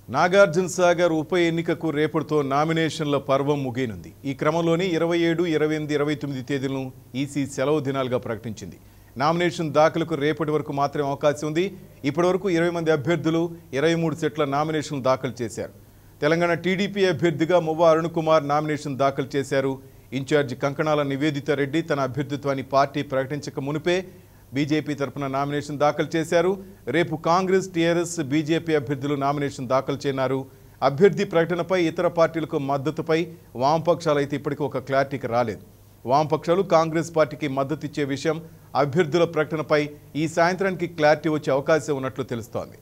నాగార్జున సాగర్ ఉప ఎన్నికకు రేపటితో నామినేషన్ల పర్వం ముగియనుంది ఈ క్రమంలోనే ఇరవై ఏడు ఇరవై ఎనిమిది ఇరవై తొమ్మిది తేదీలను ఈసీ సెలవు దినాలుగా ప్రకటించింది నామినేషన్ దాఖలకు రేపటి వరకు మాత్రమే అవకాశం ఉంది ఇప్పటివరకు ఇరవై మంది అభ్యర్థులు ఇరవై మూడు సెట్ల నామినేషన్లు దాఖలు చేశారు తెలంగాణ టీడీపీ అభ్యర్థిగా మువ్వ అరుణ్ కుమార్ నామినేషన్ దాఖలు చేశారు ఇన్ఛార్జి కంకణాల నివేదిత రెడ్డి తన అభ్యర్థిత్వాన్ని పార్టీ ప్రకటించక మునిపే బీజేపీ తరపున నామినేషన్ దాఖలు చేశారు రేపు కాంగ్రెస్ టీఆర్ఎస్ బీజేపీ అభ్యర్థులు నామినేషన్ దాఖలు చేయనున్నారు అభ్యర్థి ప్రకటనపై ఇతర పార్టీలకు మద్దతుపై వామపక్షాలు అయితే ఇప్పటికీ ఒక క్లారిటీకి రాలేదు వామపక్షాలు కాంగ్రెస్ పార్టీకి మద్దతు ఇచ్చే విషయం అభ్యర్థుల ప్రకటనపై ఈ సాయంత్రానికి క్లారిటీ వచ్చే అవకాశం ఉన్నట్లు తెలుస్తోంది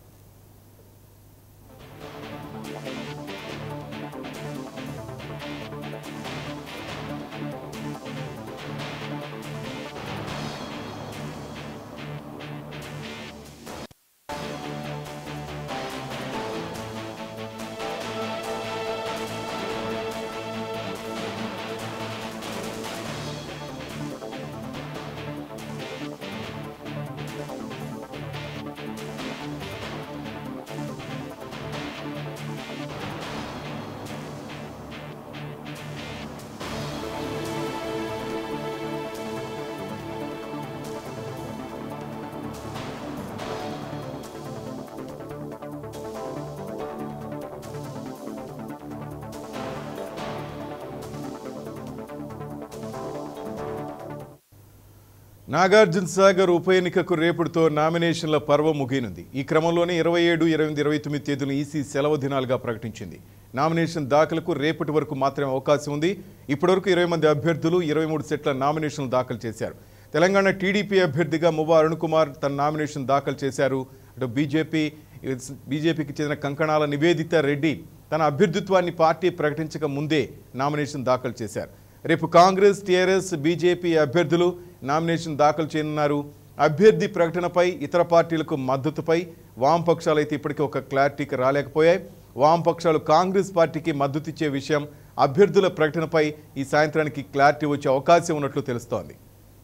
నాగార్జున సాగర్ ఉప ఎన్నికకు రేపటితో నామినేషన్ల పర్వం ముగియనుంది ఈ క్రమంలోనే ఇరవై ఏడు ఇరవై ఎనిమిది ఇరవై తొమ్మిది తేదీలను ఈసీ సెలవు దినాలుగా ప్రకటించింది నామినేషన్ దాఖలకు రేపటి వరకు మాత్రమే అవకాశం ఉంది ఇప్పటివరకు ఇరవై మంది అభ్యర్థులు ఇరవై మూడు సెట్ల నామినేషన్లు దాఖలు చేశారు తెలంగాణ టీడీపీ అభ్యర్థిగా మువ్వ అరుణ్ కుమార్ తన నామినేషన్ దాఖలు చేశారు అటు బీజేపీ బీజేపీకి చెందిన కంకణాల నివేదిత రెడ్డి తన అభ్యర్థిత్వాన్ని పార్టీ ప్రకటించక ముందే నామినేషన్ దాఖలు చేశారు రేపు కాంగ్రెస్ టీఆర్ఎస్ బీజేపీ అభ్యర్థులు నామినేషన్ దాఖలు చేయనున్నారు అభ్యర్థి ప్రకటనపై ఇతర పార్టీలకు మద్దతుపై వామపక్షాలు అయితే ఇప్పటికీ ఒక క్లారిటీకి రాలేకపోయాయి వామపక్షాలు కాంగ్రెస్ పార్టీకి మద్దతు ఇచ్చే విషయం అభ్యర్థుల ప్రకటనపై ఈ సాయంత్రానికి క్లారిటీ వచ్చే అవకాశం ఉన్నట్లు తెలుస్తోంది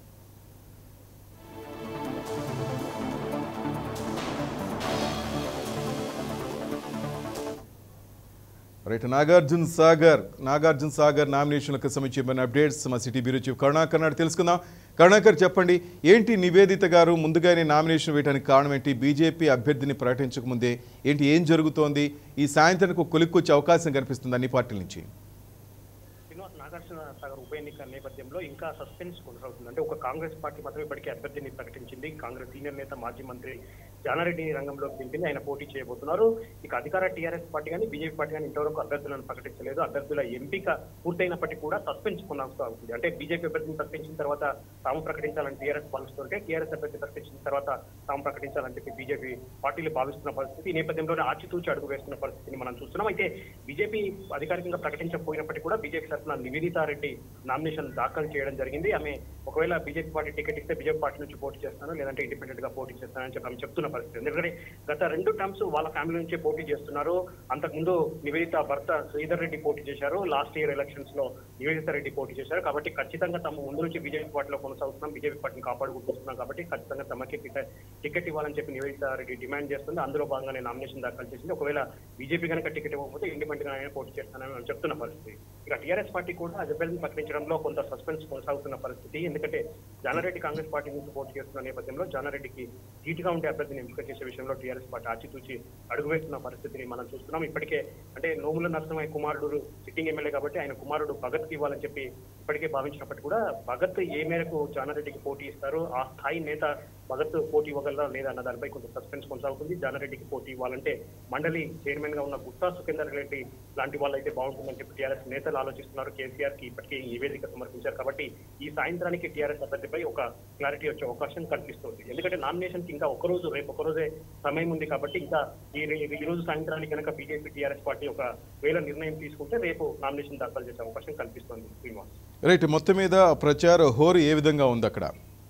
రైట్ నాగార్జున సాగర్ నాగార్జున సాగర్ నామినేషన్లకు సంబంధించిన అప్డేట్స్ మా సిటీ బ్యూరో చీఫ్ కరుణాకర్ నాడు తెలుసుకుందాం కరుణాకర్ చెప్పండి ఏంటి నివేదిత గారు ముందుగానే నామినేషన్ వేయడానికి కారణం ఏంటి బీజేపీ అభ్యర్థిని ప్రకటించక ముందే ఏంటి ఏం జరుగుతోంది ఈ సాయంత్రానికి ఒక కొలిక్కొచ్చే అవకాశం కనిపిస్తుంది అన్ని పార్టీల నుంచి శ్రీనివాస్ నాగార్జున సాగర్ ఉప ఎన్నిక నేపథ్యంలో ఇంకా సస్పెన్స్ కొనసాగుతుంది అంటే ఒక కాంగ్రెస్ పార్టీ మాత్రం ఇప్పటికే అభ్యర్థిని ప్రకటించింది కాంగ్రెస్ సీనియర్ నేత మాజీ మంత్రి జానారెడ్డిని రంగంలోకి దింపింది ఆయన పోటీ చేయబోతున్నారు ఇక అధికార టీఆర్ఎస్ పార్టీ కానీ బీజేపీ పార్టీ కానీ ఇంతవరకు అభ్యర్థులను ప్రకటించలేదు అభ్యర్థుల ఎంపిక పూర్తయినప్పటికీ కూడా సస్పెన్స్ కొనసాగుతుంది అంటే బీజేపీ అభ్యర్థిని ప్రకటించిన తర్వాత తాము ప్రకటించాలని టీఆర్ఎస్ భావిస్తుంటే టీఆర్ఎస్ అభ్యర్థి ప్రకటించిన తర్వాత తాము ప్రకటించాలని చెప్పి బీజేపీ పార్టీలు భావిస్తున్న పరిస్థితి ఈ నేపథ్యంలోనే ఆచితూచి అడుగు వేస్తున్న పరిస్థితిని మనం చూస్తున్నాం అయితే బీజేపీ అధికారికంగా ప్రకటించకపోయినప్పటికీ కూడా బీజేపీ తరఫున నివేదితారెడ్డి నామినేషన్ దాఖలు చేయడం జరిగింది ఆమె ఒకవేళ బీజేపీ పార్టీ టికెట్ ఇస్తే బీజేపీ పార్టీ నుంచి పోటీ చేస్తాను లేదంటే ఇండిపెండెంట్ గా పోటీ చేస్తానని చెప్పి ఆమె చెప్తున్న పరిస్థితి ఎందుకంటే గత రెండు టర్మ్స్ వాళ్ళ ఫ్యామిలీ నుంచే పోటీ చేస్తున్నారు అంతకుముందు నివేదిత భర్త శ్రీధర్ రెడ్డి పోటీ చేశారు లాస్ట్ ఇయర్ ఎలక్షన్స్ లో నివేదిత రెడ్డి పోటీ చేశారు కాబట్టి ఖచ్చితంగా తమ ముందు నుంచి బీజేపీ పార్టీలో కొనసాగుతున్నాం బీజేపీ పార్టీని కాపాడుకుంటున్నాం కాబట్టి ఖచ్చితంగా తమకి టికెట్ టికెట్ ఇవ్వాలని చెప్పి నివేదిత రెడ్డి డిమాండ్ చేస్తుంది అందులో భాగంగానే నామినేషన్ దాఖలు చేసింది ఒకవేళ బీజేపీ కనుక టికెట్ ఇవ్వకపోతే ఇండిపెండెంట్ గా ఆయన పోటీ చేస్తానని మనం చెప్తున్న పరిస్థితి ఇక టీఆర్ఎస్ పార్టీ కూడా అభ్యర్థిని ప్రకటించడంలో కొంత సస్పెన్స్ కొనసాగుతున్న పరిస్థితి ఎందుకంటే జానారెడ్డి కాంగ్రెస్ పార్టీ నుంచి పోటీ చేస్తున్న నేపథ్యంలో జానారెడ్డికి ధీటుగా ఉండే అభ్యర్థిని ఎంపిక చేసే విషయంలో టీఆర్ఎస్ పార్టీ ఆచితూచి అడుగు వేస్తున్న పరిస్థితిని మనం చూస్తున్నాం ఇప్పటికే అంటే నోముల నరసింహయ్య కుమారుడు సిట్టింగ్ ఎమ్మెల్యే కాబట్టి ఆయన కుమారుడు భగత్ కి ఇవ్వాలని చెప్పి ఇప్పటికే భావించినప్పటికీ కూడా భగత్ ఏ మేరకు జానారెడ్డికి పోటీ ఇస్తారు ఆ స్థాయి నేత భగత్ పోటీ ఇవ్వగలరా లేదా అన్న దానిపై కొంత సస్పెన్స్ కొనసాగుతుంది జానారెడ్డికి పోటీ ఇవ్వాలంటే మండలి చైర్మన్ గా ఉన్న గుత్తా సుఖేందర్ రెడ్డి లాంటి వాళ్ళు అయితే బాగుంటుందని చెప్పి టీఆర్ఎస్ నేతలు ఆలోచిస్తున్నారు కేసీఆర్ కి ఇప్పటికే ఈ నివేదిక సమర్పించారు కాబట్టి ఈ సాయంత్రానికి టీఆర్ఎస్ అభ్యర్థిపై ఒక క్లారిటీ వచ్చే అవకాశం కనిపిస్తుంది ఎందుకంటే నామినేషన్ కి ఇంకా ఒక రోజు రేపు ఒక రోజే సమయం ఉంది కాబట్టి ఇంకా ఈ ఈ రోజు సాయంత్రానికి కనుక బీజేపీ టీఆర్ఎస్ పార్టీ ఒక వేల నిర్ణయం తీసుకుంటే రేపు నామినేషన్ దాఖలు చేసే అవకాశం కనిపిస్తుంది శ్రీనివాస్ రైట్ మొత్తం మీద ప్రచార హోరు ఏ విధంగా ఉంది అక్కడ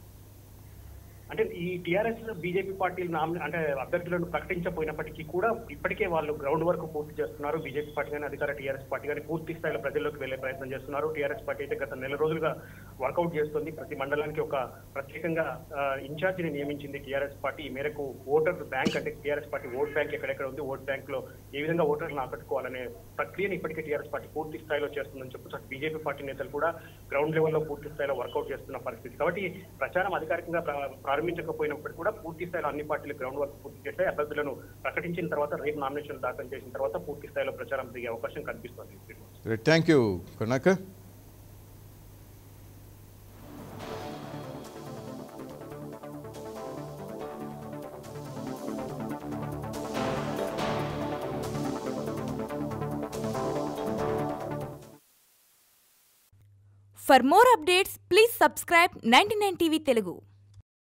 అంటే ఈ టీఆర్ఎస్ బీజేపీ పార్టీలు నామినే అంటే అభ్యర్థులను ప్రకటించకపోయినప్పటికీ కూడా ఇప్పటికే వాళ్ళు గ్రౌండ్ వర్క్ పూర్తి చేస్తున్నారు బీజేపీ పార్టీ కానీ అధికార టీఆర్ఎస్ పార్టీ కానీ పూర్తి స్థాయిలో ప్రజల్లోకి వెళ్లే ప్రయత్నం చేస్తున్నారు టీఆర్ఎస్ పార్టీ అయితే గత నెల రోజులుగా వర్కౌట్ చేస్తుంది ప్రతి మండలానికి ఒక ప్రత్యేకంగా ఆ, ఇన్ఛార్జిని నియమించింది టీఆర్ఎస్ పార్టీ ఈ మేరకు ఓటర్ బ్యాంక్ అంటే టీఆర్ఎస్ పార్టీ ఓట్ బ్యాంక్ ఎక్కడెక్కడ ఉంది ఓట్ బ్యాంక్ లో ఏ విధంగా ఓటర్లను ఆకట్టుకోవాలనే ప్రక్రియను ఇప్పటికే టీఆర్ఎస్ పార్టీ పూర్తి స్థాయిలో చేస్తుందని చెప్పొచ్చు అటు బీజేపీ పార్టీ నేతలు కూడా గ్రౌండ్ లెవెల్లో పూర్తి స్థాయిలో వర్కౌట్ చేస్తున్న పరిస్థితి కాబట్టి ప్రచారం అధికారికంగా ప్రా- ప్రారంభించకపోయినప్పటికీ కూడా పూర్తి స్థాయిలో అన్ని పార్టీలు గ్రౌండ్ వర్క్ పూర్తి చేశాయి అభ్యర్థులను ప్రకటించిన తర్వాత రేపు నామినేషన్ దాఖలు చేసిన తర్వాత పూర్తి స్థాయిలో ప్రచారం దిగే అవకాశం కనిపిస్తోంది thank you Karunakar For more updates, please subscribe 99 TV Telugu.